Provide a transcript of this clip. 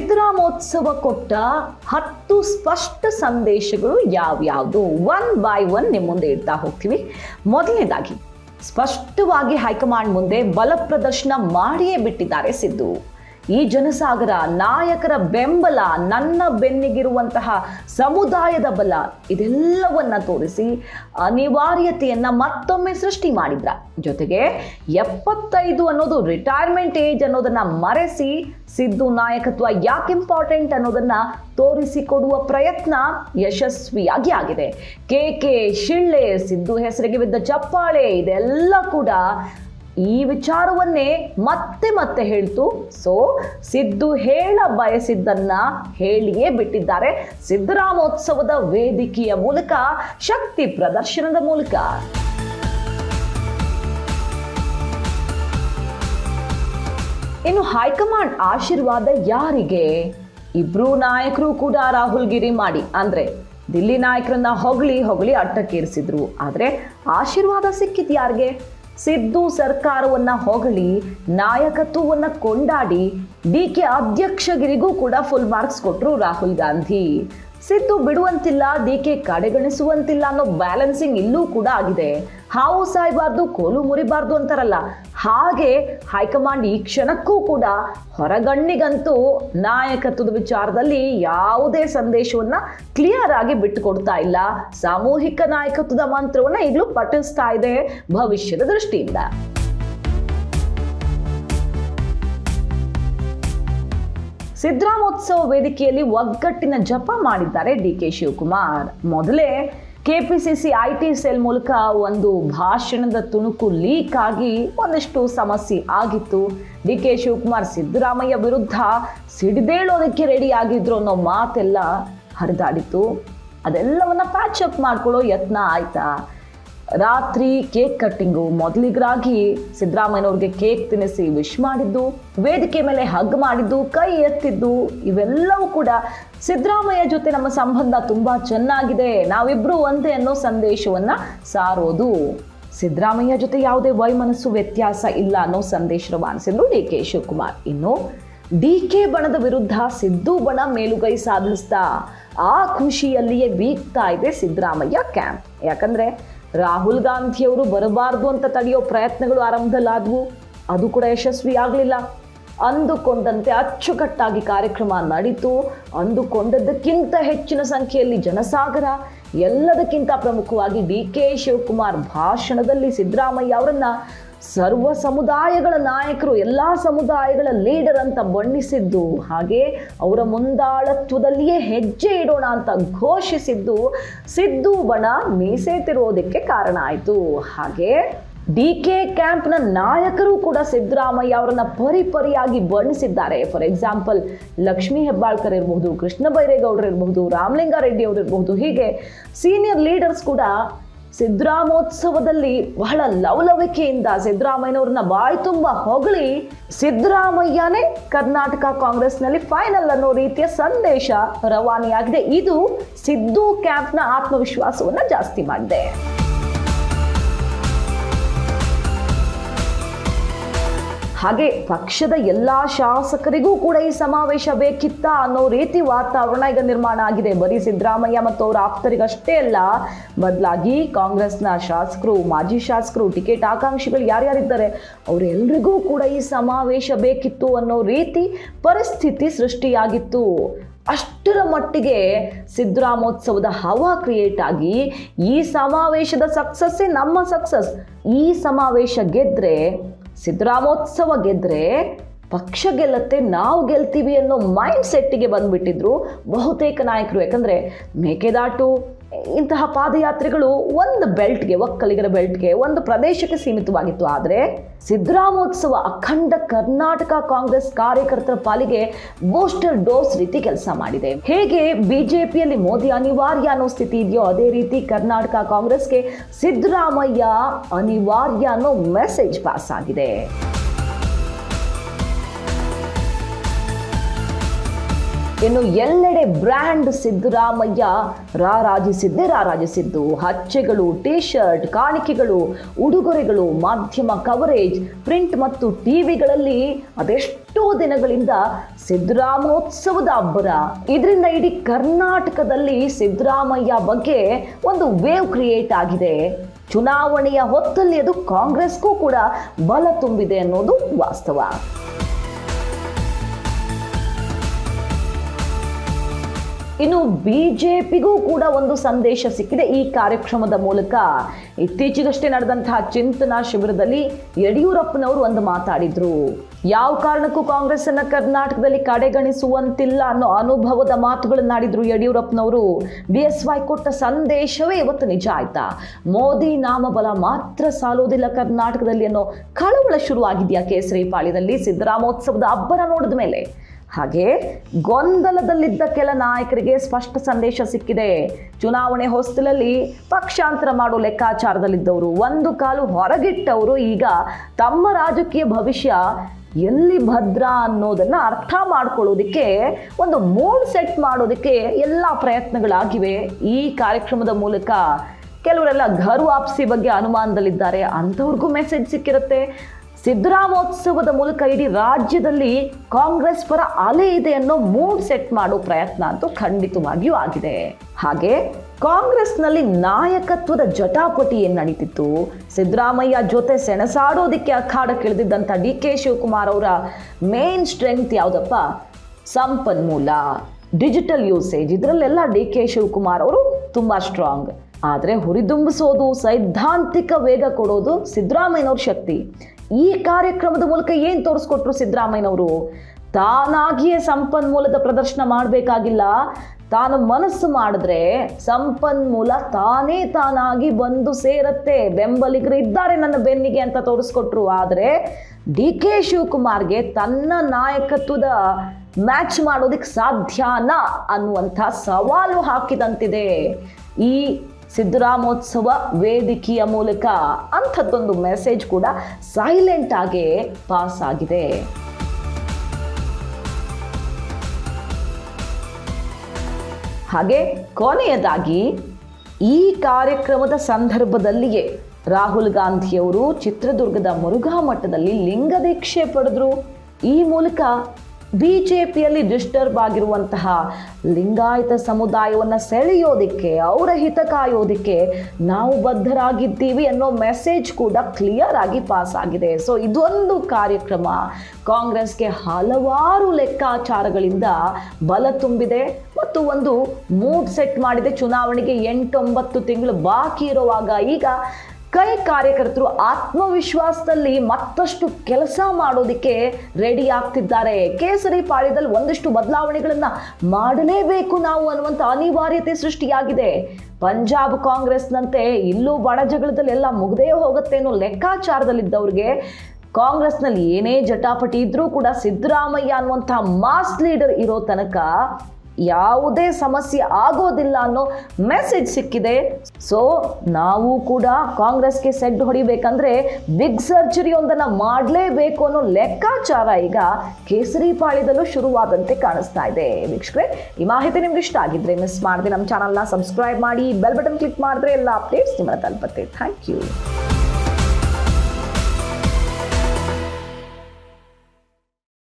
ಸಿದ್ದರಾಮೋತ್ಸವ ಕೊಟ್ಟ ಹತ್ತು ಸ್ಪಷ್ಟ ಸಂದೇಶಗಳು ಯಾವ್ಯಾವುದು ಒನ್ ಬೈ ಒನ್ ನಿಮ್ಮ ಮುಂದೆ ಇಡ್ತಾ ಹೋಗ್ತೀವಿ ಮೊದಲನೇದಾಗಿ ಸ್ಪಷ್ಟವಾಗಿ ಹೈಕಮಾಂಡ್ ಮುಂದೆ ಬಲ ಪ್ರದರ್ಶನ ಮಾಡಿಯೇ ಬಿಟ್ಟಿದ್ದಾರೆ ಸಿದ್ದು ಈ ಜನಸಾಗರ ನಾಯಕರ ಬೆಂಬಲ ನನ್ನ ಬೆನ್ನಿಗಿರುವಂತಹ ಸಮುದಾಯದ ಬಲ ಇದೆಲ್ಲವನ್ನ ತೋರಿಸಿ ಅನಿವಾರ್ಯತೆಯನ್ನ ಮತ್ತೊಮ್ಮೆ ಸೃಷ್ಟಿ ಮಾಡಿದ್ರ ಜೊತೆಗೆ ಎಪ್ಪತ್ತೈದು ಅನ್ನೋದು ರಿಟೈರ್ಮೆಂಟ್ ಏಜ್ ಅನ್ನೋದನ್ನ ಮರೆಸಿ ಸಿದ್ದು ನಾಯಕತ್ವ ಯಾಕೆ ಇಂಪಾರ್ಟೆಂಟ್ ಅನ್ನೋದನ್ನ ತೋರಿಸಿಕೊಡುವ ಪ್ರಯತ್ನ ಯಶಸ್ವಿಯಾಗಿ ಆಗಿದೆ ಕೆ ಕೆ ಶಿಳ್ಳೆ ಸಿದ್ದು ಹೆಸರಿಗೆ ಬಿದ್ದ ಚಪ್ಪಾಳೆ ಇದೆಲ್ಲ ಕೂಡ ಈ ವಿಚಾರವನ್ನೇ ಮತ್ತೆ ಮತ್ತೆ ಹೇಳ್ತು ಸೊ ಸಿದ್ದು ಹೇಳ ಬಯಸಿದ್ದನ್ನ ಹೇಳಿಯೇ ಬಿಟ್ಟಿದ್ದಾರೆ ಸಿದ್ದರಾಮೋತ್ಸವದ ವೇದಿಕೆಯ ಮೂಲಕ ಶಕ್ತಿ ಪ್ರದರ್ಶನದ ಮೂಲಕ ಇನ್ನು ಹೈಕಮಾಂಡ್ ಆಶೀರ್ವಾದ ಯಾರಿಗೆ ಇಬ್ರು ನಾಯಕರು ಕೂಡ ರಾಹುಲ್ ಗಿರಿ ಮಾಡಿ ಅಂದ್ರೆ ದಿಲ್ಲಿ ನಾಯಕರನ್ನ ಹೊಗಳಿ ಹೊಗಳಿ ಅಟ್ಟಕ್ಕೇರಿಸಿದ್ರು ಆದ್ರೆ ಆಶೀರ್ವಾದ ಸಿಕ್ಕಿದ್ ಯಾರಿಗೆ ಸಿದ್ದು ಸರ್ಕಾರವನ್ನ ಹೊಗಳಿ ನಾಯಕತ್ವವನ್ನ ಕೊಂಡಾಡಿ ಡಿ ಕೆ ಅಧ್ಯಕ್ಷಗಿರಿಗೂ ಕೂಡ ಫುಲ್ ಮಾರ್ಕ್ಸ್ ಕೊಟ್ಟರು ರಾಹುಲ್ ಗಾಂಧಿ ಸಿದ್ದು ಬಿಡುವಂತಿಲ್ಲ ಡಿ ಕೆ ಕಡೆಗಣಿಸುವಂತಿಲ್ಲ ಅನ್ನೋ ಬ್ಯಾಲೆನ್ಸಿಂಗ್ ಇಲ್ಲೂ ಕೂಡ ಆಗಿದೆ ಹಾವು ಸಾಯಬಾರ್ದು ಕೋಲು ಮುರಿಬಾರ್ದು ಅಂತಾರಲ್ಲ ಹಾಗೆ ಹೈಕಮಾಂಡ್ ಈ ಕ್ಷಣಕ್ಕೂ ಕೂಡ ಹೊರಗಣ್ಣಿಗಂತೂ ನಾಯಕತ್ವದ ವಿಚಾರದಲ್ಲಿ ಯಾವುದೇ ಸಂದೇಶವನ್ನ ಕ್ಲಿಯರ್ ಆಗಿ ಬಿಟ್ಟುಕೊಡ್ತಾ ಇಲ್ಲ ಸಾಮೂಹಿಕ ನಾಯಕತ್ವದ ಮಂತ್ರವನ್ನ ಈಗಲೂ ಪಠಿಸ್ತಾ ಇದೆ ಭವಿಷ್ಯದ ದೃಷ್ಟಿಯಿಂದ ಸಿದ್ದರಾಮೋತ್ಸವ ವೇದಿಕೆಯಲ್ಲಿ ಒಗ್ಗಟ್ಟಿನ ಜಪ ಮಾಡಿದ್ದಾರೆ ಡಿ ಕೆ ಶಿವಕುಮಾರ್ ಮೊದಲೇ ಕೆಪಿಸಿಸಿ ಐ ಟಿ ಸೆಲ್ ಮೂಲಕ ಒಂದು ಭಾಷಣದ ತುಣುಕು ಲೀಕ್ ಆಗಿ ಒಂದಿಷ್ಟು ಸಮಸ್ಯೆ ಆಗಿತ್ತು ಡಿ ಕೆ ಶಿವಕುಮಾರ್ ಸಿದ್ದರಾಮಯ್ಯ ವಿರುದ್ಧ ಸಿಡಿದೇಳೋದಕ್ಕೆ ರೆಡಿ ಆಗಿದ್ರು ಅನ್ನೋ ಮಾತೆಲ್ಲ ಹರಿದಾಡಿತು ಅದೆಲ್ಲವನ್ನ ಪ್ಯಾಚ್ ಅಪ್ ಮಾಡ್ಕೊಳ್ಳೋ ಯತ್ನ ಆಯ್ತಾ ರಾತ್ರಿ ಕೇಕ್ ಕಟ್ಟಿಂಗು ಮೊದಲಿಗರಾಗಿ ಸಿದ್ದರಾಮಯ್ಯನವ್ರಿಗೆ ಕೇಕ್ ತಿನ್ನಿಸಿ ವಿಶ್ ಮಾಡಿದ್ದು ವೇದಿಕೆ ಮೇಲೆ ಹಗ್ ಮಾಡಿದ್ದು ಕೈ ಎತ್ತಿದ್ದು ಇವೆಲ್ಲವೂ ಕೂಡ ಸಿದ್ದರಾಮಯ್ಯ ಜೊತೆ ನಮ್ಮ ಸಂಬಂಧ ತುಂಬಾ ಚೆನ್ನಾಗಿದೆ ನಾವಿಬ್ರು ಒಂದೇ ಅನ್ನೋ ಸಂದೇಶವನ್ನ ಸಾರೋದು ಸಿದ್ದರಾಮಯ್ಯ ಜೊತೆ ಯಾವುದೇ ವೈಮನಸ್ಸು ವ್ಯತ್ಯಾಸ ಇಲ್ಲ ಅನ್ನೋ ಸಂದೇಶ ರವಾನಿಸಿದ್ರು ಡಿ ಕೆ ಶಿವಕುಮಾರ್ ಇನ್ನು ಡಿ ಕೆ ಬಣದ ವಿರುದ್ಧ ಸಿದ್ದು ಬಣ ಮೇಲುಗೈ ಸಾಧಿಸ್ತಾ ಆ ಖುಷಿಯಲ್ಲಿಯೇ ಬೀಗ್ತಾ ಇದೆ ಸಿದ್ದರಾಮಯ್ಯ ಕ್ಯಾಂಪ್ ಯಾಕಂದ್ರೆ ರಾಹುಲ್ ಗಾಂಧಿಯವರು ಬರಬಾರ್ದು ಅಂತ ತಡೆಯೋ ಪ್ರಯತ್ನಗಳು ಆರಂಭದಲ್ಲಾದವು ಅದು ಕೂಡ ಯಶಸ್ವಿ ಆಗಲಿಲ್ಲ ಅಂದುಕೊಂಡಂತೆ ಅಚ್ಚುಕಟ್ಟಾಗಿ ಕಾರ್ಯಕ್ರಮ ನಡೀತು ಅಂದುಕೊಂಡದ್ದಕ್ಕಿಂತ ಹೆಚ್ಚಿನ ಸಂಖ್ಯೆಯಲ್ಲಿ ಜನಸಾಗರ ಎಲ್ಲದಕ್ಕಿಂತ ಪ್ರಮುಖವಾಗಿ ಡಿ ಕೆ ಶಿವಕುಮಾರ್ ಭಾಷಣದಲ್ಲಿ ಸಿದ್ದರಾಮಯ್ಯ ಅವರನ್ನ ಸರ್ವ ಸಮುದಾಯಗಳ ನಾಯಕರು ಎಲ್ಲ ಸಮುದಾಯಗಳ ಲೀಡರ್ ಅಂತ ಬಣ್ಣಿಸಿದ್ದು ಹಾಗೆ ಅವರ ಮುಂದಾಳತ್ವದಲ್ಲಿಯೇ ಹೆಜ್ಜೆ ಇಡೋಣ ಅಂತ ಘೋಷಿಸಿದ್ದು ಸಿದ್ದು ಬಣ ಮೀಸೆ ತಿರುವುದಕ್ಕೆ ಕಾರಣ ಆಯಿತು ಹಾಗೆ ಡಿ ಕೆ ಕ್ಯಾಂಪ್ನ ನಾಯಕರು ಕೂಡ ಸಿದ್ದರಾಮಯ್ಯ ಅವರನ್ನ ಪರಿಪರಿಯಾಗಿ ಬಣ್ಣಿಸಿದ್ದಾರೆ ಫಾರ್ ಎಕ್ಸಾಂಪಲ್ ಲಕ್ಷ್ಮೀ ಹೆಬ್ಬಾಳ್ಕರ್ ಇರಬಹುದು ಕೃಷ್ಣ ಬೈರೇಗೌಡರು ಇರಬಹುದು ರಾಮಲಿಂಗಾರೆಡ್ಡಿ ಅವರು ಇರಬಹುದು ಹೀಗೆ ಸೀನಿಯರ್ ಲೀಡರ್ಸ್ ಕೂಡ ಸಿದ್ದರಾಮೋತ್ಸವದಲ್ಲಿ ಬಹಳ ಲವಲವಿಕೆಯಿಂದ ಸಿದ್ದರಾಮಯ್ಯನವ್ರನ್ನ ಬಾಯಿ ತುಂಬ ಹೊಗಳಿ ಸಿದ್ದರಾಮಯ್ಯನೇ ಕರ್ನಾಟಕ ಕಾಂಗ್ರೆಸ್ನಲ್ಲಿ ಫೈನಲ್ ಅನ್ನೋ ರೀತಿಯ ಸಂದೇಶ ರವಾನೆಯಾಗಿದೆ ಇದು ಸಿದ್ದು ಕ್ಯಾಂಪ್ನ ಆತ್ಮವಿಶ್ವಾಸವನ್ನ ಜಾಸ್ತಿ ಮಾಡಿದೆ ಹಾಗೆ ಪಕ್ಷದ ಎಲ್ಲಾ ಶಾಸಕರಿಗೂ ಕೂಡ ಈ ಸಮಾವೇಶ ಬೇಕಿತ್ತ ಅನ್ನೋ ರೀತಿ ವಾತಾವರಣ ಈಗ ನಿರ್ಮಾಣ ಆಗಿದೆ ಬರೀ ಸಿದ್ದರಾಮಯ್ಯ ಮತ್ತು ಅವರ ಆಪ್ತರಿಗಷ್ಟೇ ಅಲ್ಲ ಬದಲಾಗಿ ಕಾಂಗ್ರೆಸ್ನ ಶಾಸಕರು ಮಾಜಿ ಶಾಸಕರು ಟಿಕೆಟ್ ಆಕಾಂಕ್ಷಿಗಳು ಯಾರ್ಯಾರಿದ್ದಾರೆ ಅವರೆಲ್ಲರಿಗೂ ಕೂಡ ಈ ಸಮಾವೇಶ ಬೇಕಿತ್ತು ಅನ್ನೋ ರೀತಿ ಪರಿಸ್ಥಿತಿ ಸೃಷ್ಟಿಯಾಗಿತ್ತು ಅಷ್ಟರ ಮಟ್ಟಿಗೆ ಸಿದ್ದರಾಮೋತ್ಸವದ ಹವಾ ಕ್ರಿಯೇಟ್ ಆಗಿ ಈ ಸಮಾವೇಶದ ಸಕ್ಸಸ್ಸೇ ನಮ್ಮ ಸಕ್ಸಸ್ ಈ ಸಮಾವೇಶ ಗೆದ್ರೆ ಸಿದ್ದರಾಮೋತ್ಸವ ಗೆದ್ರೆ ಪಕ್ಷ ಗೆಲ್ಲತ್ತೆ ನಾವು ಗೆಲ್ತೀವಿ ಅನ್ನೋ ಮೈಂಡ್ ಸೆಟ್ಟಿಗೆ ಬಂದ್ಬಿಟ್ಟಿದ್ರು ಬಹುತೇಕ ನಾಯಕರು ಯಾಕಂದ್ರೆ ಮೇಕೆದಾಟು ಇಂತಹ ಪಾದಯಾತ್ರೆಗಳು ಒಂದು ಬೆಲ್ಟ್ಗೆ ಒಕ್ಕಲಿಗರ ಬೆಲ್ಟ್ಗೆ ಒಂದು ಪ್ರದೇಶಕ್ಕೆ ಸೀಮಿತವಾಗಿತ್ತು ಆದರೆ ಸಿದ್ದರಾಮೋತ್ಸವ ಅಖಂಡ ಕರ್ನಾಟಕ ಕಾಂಗ್ರೆಸ್ ಕಾರ್ಯಕರ್ತರ ಪಾಲಿಗೆ ಬೂಸ್ಟರ್ ಡೋಸ್ ರೀತಿ ಕೆಲಸ ಮಾಡಿದೆ ಹೇಗೆ ಬಿಜೆಪಿಯಲ್ಲಿ ಮೋದಿ ಅನಿವಾರ್ಯ ಅನ್ನೋ ಸ್ಥಿತಿ ಇದೆಯೋ ಅದೇ ರೀತಿ ಕರ್ನಾಟಕ ಕಾಂಗ್ರೆಸ್ಗೆ ಸಿದ್ದರಾಮಯ್ಯ ಅನಿವಾರ್ಯ ಅನ್ನೋ ಮೆಸೇಜ್ ಪಾಸ್ ಆಗಿದೆ ಇನ್ನು ಎಲ್ಲೆಡೆ ಬ್ರ್ಯಾಂಡ್ ಸಿದ್ದರಾಮಯ್ಯ ರಾರಾಜಿಸಿದ್ದೇ ರಾರಾಜಿಸಿದ್ದು ಹಚ್ಚೆಗಳು ಟಿ ಶರ್ಟ್ ಕಾಣಿಕೆಗಳು ಉಡುಗೊರೆಗಳು ಮಾಧ್ಯಮ ಕವರೇಜ್ ಪ್ರಿಂಟ್ ಮತ್ತು ಟಿವಿಗಳಲ್ಲಿ ಅದೆಷ್ಟೋ ದಿನಗಳಿಂದ ಸಿದ್ದರಾಮೋತ್ಸವದ ಅಬ್ಬರ ಇದರಿಂದ ಇಡೀ ಕರ್ನಾಟಕದಲ್ಲಿ ಸಿದ್ದರಾಮಯ್ಯ ಬಗ್ಗೆ ಒಂದು ವೇವ್ ಕ್ರಿಯೇಟ್ ಆಗಿದೆ ಚುನಾವಣೆಯ ಹೊತ್ತಲ್ಲಿ ಅದು ಕಾಂಗ್ರೆಸ್ಗೂ ಕೂಡ ಬಲ ತುಂಬಿದೆ ಅನ್ನೋದು ವಾಸ್ತವ ಇನ್ನು ಬಿಜೆಪಿಗೂ ಕೂಡ ಒಂದು ಸಂದೇಶ ಸಿಕ್ಕಿದೆ ಈ ಕಾರ್ಯಕ್ರಮದ ಮೂಲಕ ಇತ್ತೀಚೆಗಷ್ಟೇ ನಡೆದಂತಹ ಚಿಂತನಾ ಶಿಬಿರದಲ್ಲಿ ಯಡಿಯೂರಪ್ಪನವರು ಒಂದು ಮಾತಾಡಿದ್ರು ಯಾವ ಕಾರಣಕ್ಕೂ ಕಾಂಗ್ರೆಸ್ ಅನ್ನ ಕರ್ನಾಟಕದಲ್ಲಿ ಕಡೆಗಣಿಸುವಂತಿಲ್ಲ ಅನ್ನೋ ಅನುಭವದ ಮಾತುಗಳನ್ನಾಡಿದ್ರು ಯಡಿಯೂರಪ್ಪನವರು ಬಿ ಎಸ್ ವೈ ಕೊಟ್ಟ ಸಂದೇಶವೇ ಇವತ್ತು ನಿಜ ಆಯ್ತಾ ಮೋದಿ ನಾಮಬಲ ಮಾತ್ರ ಸಾಲೋದಿಲ್ಲ ಕರ್ನಾಟಕದಲ್ಲಿ ಅನ್ನೋ ಕಳವಳ ಶುರುವಾಗಿದೆಯಾ ಕೇಸರಿ ಪಾಳ್ಯದಲ್ಲಿ ಸಿದ್ದರಾಮೋತ್ಸವದ ಅಬ್ಬರ ನೋಡಿದ ಮೇಲೆ ಹಾಗೆ ಗೊಂದಲದಲ್ಲಿದ್ದ ಕೆಲ ನಾಯಕರಿಗೆ ಸ್ಪಷ್ಟ ಸಂದೇಶ ಸಿಕ್ಕಿದೆ ಚುನಾವಣೆ ಹೊಸ್ತಿಲಲ್ಲಿ ಪಕ್ಷಾಂತರ ಮಾಡೋ ಲೆಕ್ಕಾಚಾರದಲ್ಲಿದ್ದವರು ಒಂದು ಕಾಲು ಹೊರಗಿಟ್ಟವರು ಈಗ ತಮ್ಮ ರಾಜಕೀಯ ಭವಿಷ್ಯ ಎಲ್ಲಿ ಭದ್ರ ಅನ್ನೋದನ್ನ ಅರ್ಥ ಮಾಡ್ಕೊಳ್ಳೋದಕ್ಕೆ ಒಂದು ಮೂಡ್ ಸೆಟ್ ಮಾಡೋದಕ್ಕೆ ಎಲ್ಲ ಪ್ರಯತ್ನಗಳಾಗಿವೆ ಈ ಕಾರ್ಯಕ್ರಮದ ಮೂಲಕ ಕೆಲವರೆಲ್ಲ ಘರ್ ವಾಪಸಿ ಬಗ್ಗೆ ಅನುಮಾನದಲ್ಲಿದ್ದಾರೆ ಅಂಥವ್ರಿಗೂ ಮೆಸೇಜ್ ಸಿಕ್ಕಿರುತ್ತೆ ಸಿದ್ದರಾಮೋತ್ಸವದ ಮೂಲಕ ಇಡೀ ರಾಜ್ಯದಲ್ಲಿ ಕಾಂಗ್ರೆಸ್ ಪರ ಅಲೆ ಇದೆ ಅನ್ನೋ ಮೂಡ್ ಸೆಟ್ ಮಾಡೋ ಪ್ರಯತ್ನ ಅಂತೂ ಖಂಡಿತವಾಗಿಯೂ ಆಗಿದೆ ಹಾಗೆ ಕಾಂಗ್ರೆಸ್ನಲ್ಲಿ ನಾಯಕತ್ವದ ಜಟಾಪಟಿ ಏನ್ ನಡೀತಿತ್ತು ಸಿದ್ದರಾಮಯ್ಯ ಜೊತೆ ಸೆಣಸಾಡೋದಿಕ್ಕೆ ಅಖಾಡಕ್ಕಿಳಿದಿದ್ದಂಥ ಡಿ ಕೆ ಶಿವಕುಮಾರ್ ಅವರ ಮೇನ್ ಸ್ಟ್ರೆಂತ್ ಯಾವುದಪ್ಪ ಸಂಪನ್ಮೂಲ ಡಿಜಿಟಲ್ ಯೂಸೇಜ್ ಇದರಲ್ಲೆಲ್ಲ ಡಿ ಕೆ ಶಿವಕುಮಾರ್ ಅವರು ತುಂಬಾ ಸ್ಟ್ರಾಂಗ್ ಆದರೆ ಹುರಿದುಂಬಿಸೋದು ಸೈದ್ಧಾಂತಿಕ ವೇಗ ಕೊಡೋದು ಸಿದ್ದರಾಮಯ್ಯನವ್ರ ಶಕ್ತಿ ಈ ಕಾರ್ಯಕ್ರಮದ ಮೂಲಕ ಏನು ತೋರಿಸ್ಕೊಟ್ರು ಸಿದ್ದರಾಮಯ್ಯನವರು ತಾನಾಗಿಯೇ ಸಂಪನ್ಮೂಲದ ಪ್ರದರ್ಶನ ಮಾಡಬೇಕಾಗಿಲ್ಲ ತಾನು ಮನಸ್ಸು ಮಾಡಿದ್ರೆ ಸಂಪನ್ಮೂಲ ತಾನೇ ತಾನಾಗಿ ಬಂದು ಸೇರತ್ತೆ ಬೆಂಬಲಿಗರು ಇದ್ದಾರೆ ನನ್ನ ಬೆನ್ನಿಗೆ ಅಂತ ತೋರಿಸ್ಕೊಟ್ರು ಆದರೆ ಡಿ ಕೆ ಶಿವಕುಮಾರ್ಗೆ ತನ್ನ ನಾಯಕತ್ವದ ಮ್ಯಾಚ್ ಮಾಡೋದಕ್ಕೆ ಸಾಧ್ಯನಾ ಅನ್ನುವಂಥ ಸವಾಲು ಹಾಕಿದಂತಿದೆ ಈ ಸಿದ್ದರಾಮೋತ್ಸವ ವೇದಿಕೆಯ ಮೂಲಕ ಅಂಥದ್ದೊಂದು ಮೆಸೇಜ್ ಕೂಡ ಸೈಲೆಂಟ್ ಆಗೇ ಪಾಸ್ ಆಗಿದೆ ಹಾಗೆ ಕೊನೆಯದಾಗಿ ಈ ಕಾರ್ಯಕ್ರಮದ ಸಂದರ್ಭದಲ್ಲಿಯೇ ರಾಹುಲ್ ಗಾಂಧಿಯವರು ಚಿತ್ರದುರ್ಗದ ಮುರುಘಾ ಮಠದಲ್ಲಿ ಲಿಂಗದೀಕ್ಷೆ ಪಡೆದ್ರು ಈ ಮೂಲಕ ಬಿಜೆಪಿಯಲ್ಲಿ ಡಿಸ್ಟರ್ಬ್ ಆಗಿರುವಂತಹ ಲಿಂಗಾಯತ ಸಮುದಾಯವನ್ನು ಸೆಳೆಯೋದಿಕ್ಕೆ ಅವರ ಹಿತ ಕಾಯೋದಿಕ್ಕೆ ನಾವು ಬದ್ಧರಾಗಿದ್ದೀವಿ ಅನ್ನೋ ಮೆಸೇಜ್ ಕೂಡ ಕ್ಲಿಯರ್ ಆಗಿ ಪಾಸ್ ಆಗಿದೆ ಸೊ ಇದೊಂದು ಕಾರ್ಯಕ್ರಮ ಕಾಂಗ್ರೆಸ್ಗೆ ಹಲವಾರು ಲೆಕ್ಕಾಚಾರಗಳಿಂದ ಬಲ ತುಂಬಿದೆ ಮತ್ತು ಒಂದು ಮೂಡ್ ಸೆಟ್ ಮಾಡಿದೆ ಚುನಾವಣೆಗೆ ಎಂಟೊಂಬತ್ತು ತಿಂಗಳು ಬಾಕಿ ಇರುವಾಗ ಈಗ ಕೈ ಕಾರ್ಯಕರ್ತರು ಆತ್ಮವಿಶ್ವಾಸದಲ್ಲಿ ಮತ್ತಷ್ಟು ಕೆಲಸ ಮಾಡೋದಕ್ಕೆ ರೆಡಿ ಆಗ್ತಿದ್ದಾರೆ ಕೇಸರಿ ಪಾಳ್ಯದಲ್ಲಿ ಒಂದಷ್ಟು ಬದಲಾವಣೆಗಳನ್ನ ಮಾಡಲೇಬೇಕು ನಾವು ಅನ್ನುವಂಥ ಅನಿವಾರ್ಯತೆ ಸೃಷ್ಟಿಯಾಗಿದೆ ಪಂಜಾಬ್ ಕಾಂಗ್ರೆಸ್ನಂತೆ ಇಲ್ಲೂ ಬಡ ಜಗಳದಲ್ಲಿ ಎಲ್ಲ ಮುಗ್ದೇ ಹೋಗುತ್ತೆ ಅನ್ನೋ ಲೆಕ್ಕಾಚಾರದಲ್ಲಿದ್ದವ್ರಿಗೆ ಕಾಂಗ್ರೆಸ್ನಲ್ಲಿ ಏನೇ ಜಟಾಪಟಿ ಇದ್ರೂ ಕೂಡ ಸಿದ್ದರಾಮಯ್ಯ ಅನ್ನುವಂಥ ಮಾಸ್ ಲೀಡರ್ ಇರೋ ತನಕ ಯಾವುದೇ ಸಮಸ್ಯೆ ಆಗೋದಿಲ್ಲ ಅನ್ನೋ ಮೆಸೇಜ್ ಸಿಕ್ಕಿದೆ ಸೊ ನಾವು ಕೂಡ ಕಾಂಗ್ರೆಸ್ಗೆ ಸೆಡ್ ಹೊಡಿಬೇಕಂದ್ರೆ ಬಿಗ್ ಸರ್ಜರಿ ಒಂದನ್ನು ಮಾಡಲೇಬೇಕು ಅನ್ನೋ ಲೆಕ್ಕಾಚಾರ ಈಗ ಕೇಸರಿ ಪಾಳ್ಯದಲ್ಲೂ ಶುರುವಾದಂತೆ ಕಾಣಿಸ್ತಾ ಇದೆ ವೀಕ್ಷಕರೇ ಈ ಮಾಹಿತಿ ನಿಮ್ಗೆ ಇಷ್ಟ ಆಗಿದ್ರೆ ಮಿಸ್ ಮಾಡದೆ ನಮ್ಮ ಚಾನಲ್ನ ಸಬ್ಸ್ಕ್ರೈಬ್ ಮಾಡಿ ಬೆಲ್ ಬಟನ್ ಕ್ಲಿಕ್ ಮಾಡಿದ್ರೆ ಎಲ್ಲ ಅಪ್ಡೇಟ್ಸ್ ನಿಮ್ಮನ್ನ ತಲುಪತ್ತೆ ಥ್ಯಾಂಕ್ ಯು